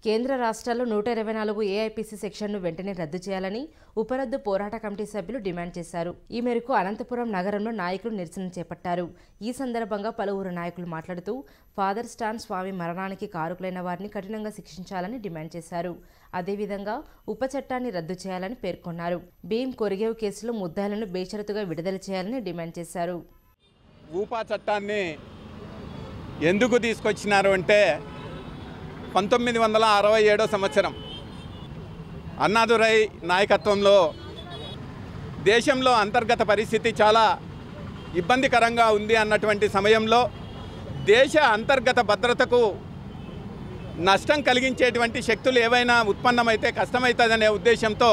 కేంద్ర రాష్ట్రాల్లో నూట ఇరవై నాలుగు ఏఐపిసి సెక్షన్ను వెంటనే రద్దు చేయాలని ఉపరద్దు పోరాట కమిటీ సభ్యులు డిమాండ్ చేశారు ఈ మేరకు అనంతపురం నగరంలో నాయకులు నిరసన చేపట్టారు ఈ సందర్భంగా పలువురు నాయకులు మాట్లాడుతూ ఫాదర్ స్టాన్ స్వామి మరణానికి కారుకులైన వారిని కఠినంగా శిక్షించాలని డిమాండ్ చేశారు అదేవిధంగా ఉప చట్టాన్ని రద్దు చేయాలని పేర్కొన్నారు భీం కొరిగేవ్ కేసులో ముద్దాయిలను బేషరతుగా విడుదల చేయాలని డిమాండ్ చేశారు ఊపా చట్టాన్ని ఎందుకు తీసుకొచ్చినారు అంటే పంతొమ్మిది వందల అరవై ఏడో సంవత్సరం అన్నాదురై నాయకత్వంలో దేశంలో అంతర్గత పరిస్థితి చాలా ఇబ్బందికరంగా ఉంది అన్నటువంటి సమయంలో దేశ అంతర్గత భద్రతకు నష్టం కలిగించేటువంటి శక్తులు ఏవైనా ఉత్పన్నమైతే కష్టమవుతుందనే ఉద్దేశంతో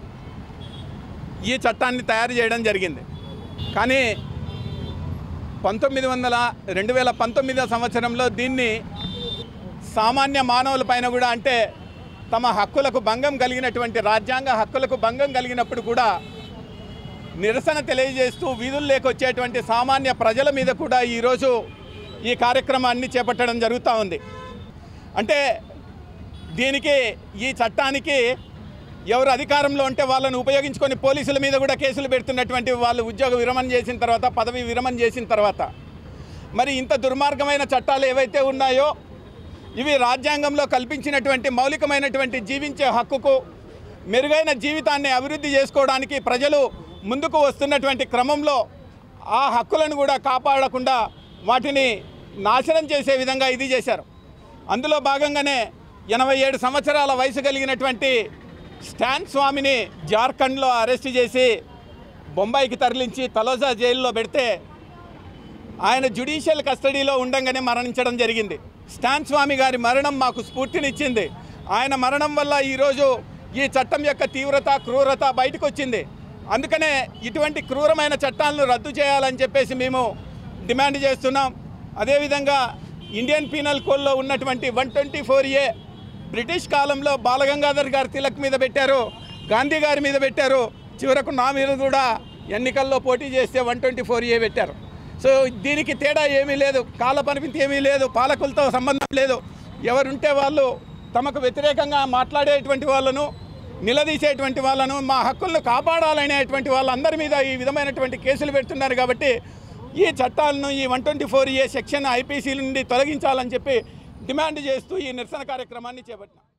ఈ చట్టాన్ని తయారు చేయడం జరిగింది కానీ పంతొమ్మిది వందల రెండు వేల పంతొమ్మిదో సంవత్సరంలో దీన్ని సామాన్య మానవుల పైన కూడా అంటే తమ హక్కులకు భంగం కలిగినటువంటి రాజ్యాంగ హక్కులకు భంగం కలిగినప్పుడు కూడా నిరసన తెలియజేస్తూ వీధుల్లోకి వచ్చేటువంటి సామాన్య ప్రజల మీద కూడా ఈరోజు ఈ కార్యక్రమాన్ని చేపట్టడం జరుగుతూ ఉంది అంటే దీనికి ఈ చట్టానికి ఎవరు అధికారంలో ఉంటే వాళ్ళని ఉపయోగించుకొని పోలీసుల మీద కూడా కేసులు పెడుతున్నటువంటి వాళ్ళు ఉద్యోగ విరమణ చేసిన తర్వాత పదవి విరమణ చేసిన తర్వాత మరి ఇంత దుర్మార్గమైన చట్టాలు ఏవైతే ఉన్నాయో ఇవి రాజ్యాంగంలో కల్పించినటువంటి మౌలికమైనటువంటి జీవించే హక్కుకు మెరుగైన జీవితాన్ని అభివృద్ధి చేసుకోవడానికి ప్రజలు ముందుకు వస్తున్నటువంటి క్రమంలో ఆ హక్కులను కూడా కాపాడకుండా వాటిని నాశనం చేసే విధంగా ఇది చేశారు అందులో భాగంగానే ఎనభై ఏడు సంవత్సరాల వయసు కలిగినటువంటి స్టాన్ స్వామిని జార్ఖండ్లో అరెస్ట్ చేసి బొంబాయికి తరలించి తలోజా జైల్లో పెడితే ఆయన జ్యుడిషియల్ కస్టడీలో ఉండంగానే మరణించడం జరిగింది స్టాన్ స్వామి గారి మరణం మాకు స్ఫూర్తినిచ్చింది ఆయన మరణం వల్ల ఈరోజు ఈ చట్టం యొక్క తీవ్రత క్రూరత బయటకు వచ్చింది అందుకనే ఇటువంటి క్రూరమైన చట్టాలను రద్దు చేయాలని చెప్పేసి మేము డిమాండ్ చేస్తున్నాం అదేవిధంగా ఇండియన్ పీనల్ కోడ్లో ఉన్నటువంటి one twenty four A British కాలంలో బాలగంగాధర్ గారు తిలక్ మీద పెట్టారు గాంధీ గారి మీద పెట్టారు చివరకు నా మీద కూడా ఎన్నికల్లో పోటీ చేస్తే వన్ ట్వంటీ ఫోర్ ఏ పెట్టారు సో దీనికి తేడా ఏమీ లేదు కాల పరిమితి ఏమీ లేదు పాలకులతో సంబంధం లేదు ఎవరుంటే వాళ్ళు తమకు వ్యతిరేకంగా మాట్లాడేటువంటి వాళ్ళను నిలదీసేటువంటి వాళ్ళను మా హక్కులను కాపాడాలనేటువంటి వాళ్ళందరి మీద ఈ విధమైనటువంటి కేసులు పెడుతున్నారు కాబట్టి ఈ చట్టాలను ఈ one twenty four A section IPC నుండి తొలగించాలని చెప్పి డిమాండ్ చేస్తూ ఈ నిరసన కార్యక్రమాన్ని చేపట్టినాం